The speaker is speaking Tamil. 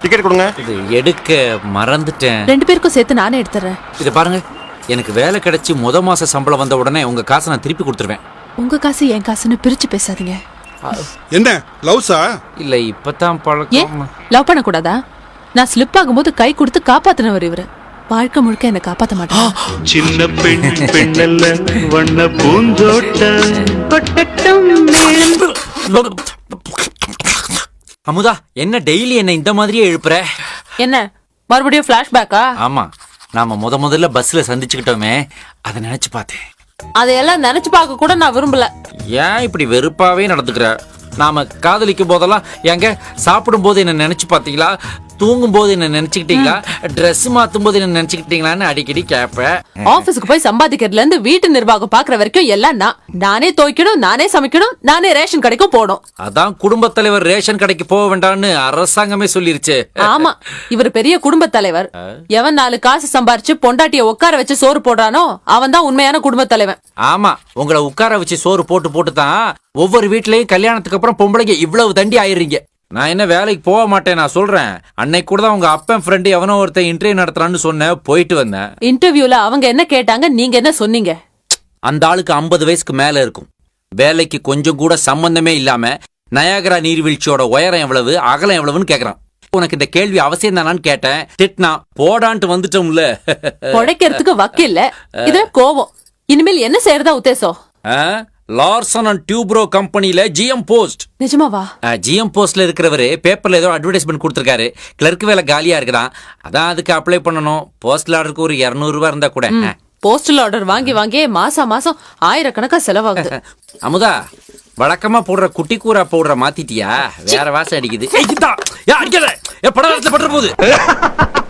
டிக்கெட் கொடுங்க இது எடுக்க மறந்துட்டேன் ரெண்டு பேருக்கும் சேர்த்து நானே எடுத்துறேன் இதை பாருங்க எனக்கு வேலை கிடைச்சி முத மாச சம்பளம் வந்த உடனே உங்க காசை நான் திருப்பி கொடுத்துருவேன் உங்க காசு என் காசுன்னு பிரிச்சு பேசாதீங்க என்ன லவ்ஸா இல்ல இப்பதான் ஏன் பழக்கம் லவ் பண்ண கூடாதா நான் ஸ்லிப் ஆகும்போது கை கொடுத்து காப்பாத்தினவர் இவரு வாழ்க்கை முழுக்க என்ன காப்பாத்த மாட்டேன் சின்ன பெண் பெண்ணல்ல வண்ண பூந்தோட்ட அமுதா என்ன டெய்லி என்ன இந்த மாதிரியே எழுப்புற என்ன மறுபடியும் பிளாஷ்பேக்கா ஆமா நாம முத முதல்ல பஸ்ல சந்திச்சுக்கிட்டோமே அதை நினைச்சு பார்த்தேன் அதையெல்லாம் நினைச்சு பார்க்க கூட நான் விரும்பல ஏன் இப்படி வெறுப்பாவே நடந்துக்கிற நாம காதலிக்கும் போதெல்லாம் எங்க சாப்பிடும் போது என்ன நினைச்சு பாத்தீங்களா தூங்கும் போது என்ன நினைச்சுக்கிட்டீங்களா Dress மாத்தும் போது என்ன நினைச்சுக்கிட்டீங்களான்னு அடிக்கடி கேட்பேன் ஆபீஸ்க்கு போய் சம்பாதிக்கிறதுல இருந்து வீட்டு நிர்வாகம் பாக்குற வரைக்கும் எல்லாம் நான் நானே துவைக்கணும் நானே சமைக்கணும் நானே ரேஷன் கடைக்கும் போகணும் அதான் குடும்பத் தலைவர் ரேஷன் கடைக்கு போக வேண்டாம்னு அரசாங்கமே சொல்லிருச்சு ஆமா இவர் பெரிய குடும்ப தலைவர் எவன் நாலு காசு சம்பாரிச்சு பொண்டாட்டிய உட்கார வச்சு சோறு போடுறானோ அவன் தான் உண்மையான குடும்ப தலைவன் ஆமா உங்களை உட்கார வச்சு சோறு போட்டு போட்டு தான் ஒவ்வொரு வீட்லயும் கல்யாணத்துக்கு அப்புறம் பொம்பளைங்க இவ்வளவு தண்டி ஆயிடுறீங்க நான் என்ன வேலைக்கு போக மாட்டேன் நான் சொல்றேன் அன்னைக்கு கூட தான் உங்க அப்பன் ஃப்ரெண்டு எவனோ ஒருத்தன் இன்டர்வியூ நடத்துறான்னு சொன்னேன் போயிட்டு வந்தேன் இன்டர்வியூல அவங்க என்ன கேட்டாங்க நீங்க என்ன சொன்னீங்க அந்த ஆளுக்கு ஐம்பது வயசுக்கு மேல இருக்கும் வேலைக்கு கொஞ்சம் கூட சம்பந்தமே இல்லாம நயாகரா நீர்வீழ்ச்சியோட உயரம் எவ்வளவு அகலம் எவ்வளவுன்னு கேக்குறான் உனக்கு இந்த கேள்வி அவசியம் தானான்னு கேட்டேன் திட்டினா போடான்ட்டு வந்துட்டோம்ல பொழைக்கிறதுக்கு வக்கில்ல இதுல கோவம் இனிமேல் என்ன செய்யறதா உத்தேசம் ஆ? லார்சன் அண்ட் டியூப்ரோ கம்பெனில ஜிஎம் போஸ்ட் நிஜமாவா ஜிஎம் போஸ்ட்ல இருக்கிறவரு பேப்பர்ல ஏதோ அட்வர்டைஸ்மெண்ட் கொடுத்துருக்காரு கிளர்க் வேலை காலியா இருக்குதான் அதான் அதுக்கு அப்ளை பண்ணணும் போஸ்டல் ஆர்டருக்கு ஒரு 200 ரூபாய் இருந்தா கூட ஆ. போஸ்டல் ஆர்டர் வாங்கி வாங்கி மாசம் மாசம் ஆயிரக்கணக்கா செலவாகுது அமுதா வழக்கமா போடுற குட்டி கூரா பவுடரை மாத்திட்டியா வேற வாசம் அடிக்குது ஏய், இந்தா. ஏய், அடிக்காத. ஏய், படம் பட்டு போகுது